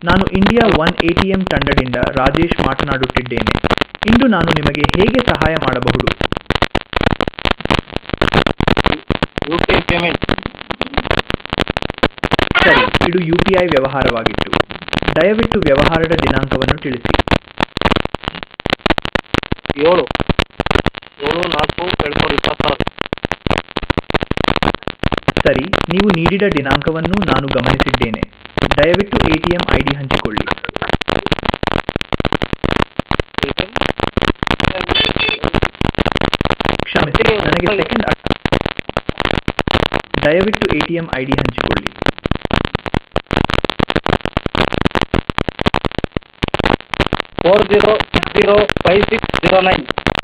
ನಾನು India one ATM ತಂಡದಿಂದ ರಾಜೇಶ್ ಮಾತನಾಡುತ್ತಿದ್ದೇನೆ ಇಂದು ನಾನು ನಿಮಗೆ ಹೇಗೆ ಸಹಾಯ ಮಾಡಬಹುದು ಯು ಪಿ ಐ ಪೇಮೆಂಟ್ ಸರಿ ಇದು ಯು ಪಿ ಐ ವ್ಯವಹಾರವಾಗಿತ್ತು ದಯವಿಟ್ಟು ವ್ಯವಹಾರದ ದಿನಾಂಕವನ್ನು ತಿಳಿಸಿ ಏಳು ಏಳು ನಾಲ್ಕು ಎರಡು ಸಾವಿರದ ಇಪ್ಪತ್ತಾರು ಸರಿ ನೀವು ನೀಡಿದ ದಿನಾಂಕವನ್ನು ನಾನು ಗಮನಿಸಿದ್ದೇನೆ ದಯವಿಟ್ಟು ಎಟಿಎಂ ಐ ಡಿ ಹಂಚಿಕೊಳ್ಳಿ ಕ್ಷಮಿಸಿ ನನಗೆ ಸೆಕೆಂಡ್ ಅರ್ಥ ದಯವಿಟ್ಟು ಎಟಿಎಂ ಐ ಡಿ ಹಂಚಿಕೊಳ್ಳಿ four zero six zero five six zero nine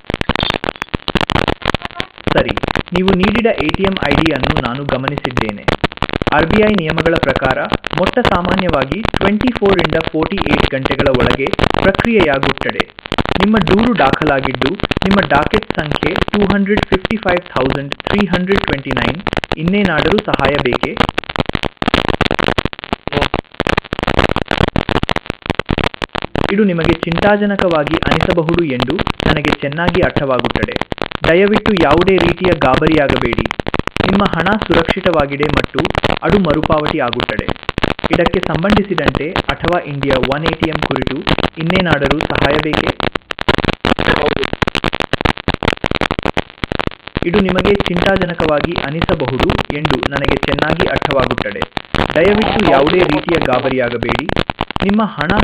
ಸರಿ ನೀವು ನೀಡಿದ ಎಟಿಎಂ ಐ ಡಿಯನ್ನು ನಾನು ಗಮನಿಸಿದ್ದೇನೆ ಆರ್ ಬಿ ಐ ನಿಯಮಗಳ ಪ್ರಕಾರ ಮೊಟ್ಟ ಸಾಮಾನ್ಯವಾಗಿ ಟ್ವೆಂಟಿ ಫೋರಿಂದ ಫೋರ್ಟಿ ಏಟ್ ಗಂಟೆಗಳ ಒಳಗೆ ಪ್ರಕ್ರಿಯೆಯಾಗುತ್ತದೆ ನಿಮ್ಮ ದೂರು ದಾಖಲಾಗಿದ್ದು ನಿಮ್ಮ ಡಾಕೆಟ್ ಸಂಖ್ಯೆ two hundred fifty five thousand three hundred twenty nine ಇನ್ನೇನಾದರೂ ಸಹಾಯ ಬೇಕೇ ಇದು ನಿಮಗೆ ಚಿಂತಾಜನಕವಾಗಿ ಅನಿಸಬಹುದು ಎಂದು ನನಗೆ ಚೆನ್ನಾಗಿ ಅರ್ಥವಾಗುತ್ತದೆ ದಯವಿಟ್ಟು ಯಾವುದೇ ರೀತಿಯ ಗಾಬರಿಯಾಗಬೇಡಿ ನಿಮ್ಮ ಹಣ ಸುರಕ್ಷಿತವಾಗಿದೆ ಮತ್ತು ಅದು ಮರುಪಾವತಿ ಆಗುತ್ತದೆ ಇದಕ್ಕೆ ಸಂಬಂಧಿಸಿದಂತೆ ಅಥವಾ ಇಂಡಿಯಾ ಒನ್ ಎಟಿಎಂ ಕುರಿತು ಇನ್ನೇನಾದರೂ ಸಹಾಯ ಬೇಕೇ ಹೌದು ಇದು ನಿಮಗೆ ಚಿಂತಾಜನಕವಾಗಿ ಅನಿಸಬಹುದು ಎಂದು ನನಗೆ ಚೆನ್ನಾಗಿ ಅರ್ಥವಾಗುತ್ತದೆ ದಯವಿಟ್ಟು ಯಾವುದೇ ರೀತಿಯ ಗಾಬರಿಯಾಗಬೇಡಿ ನಿಮ್ಮ ಹಣ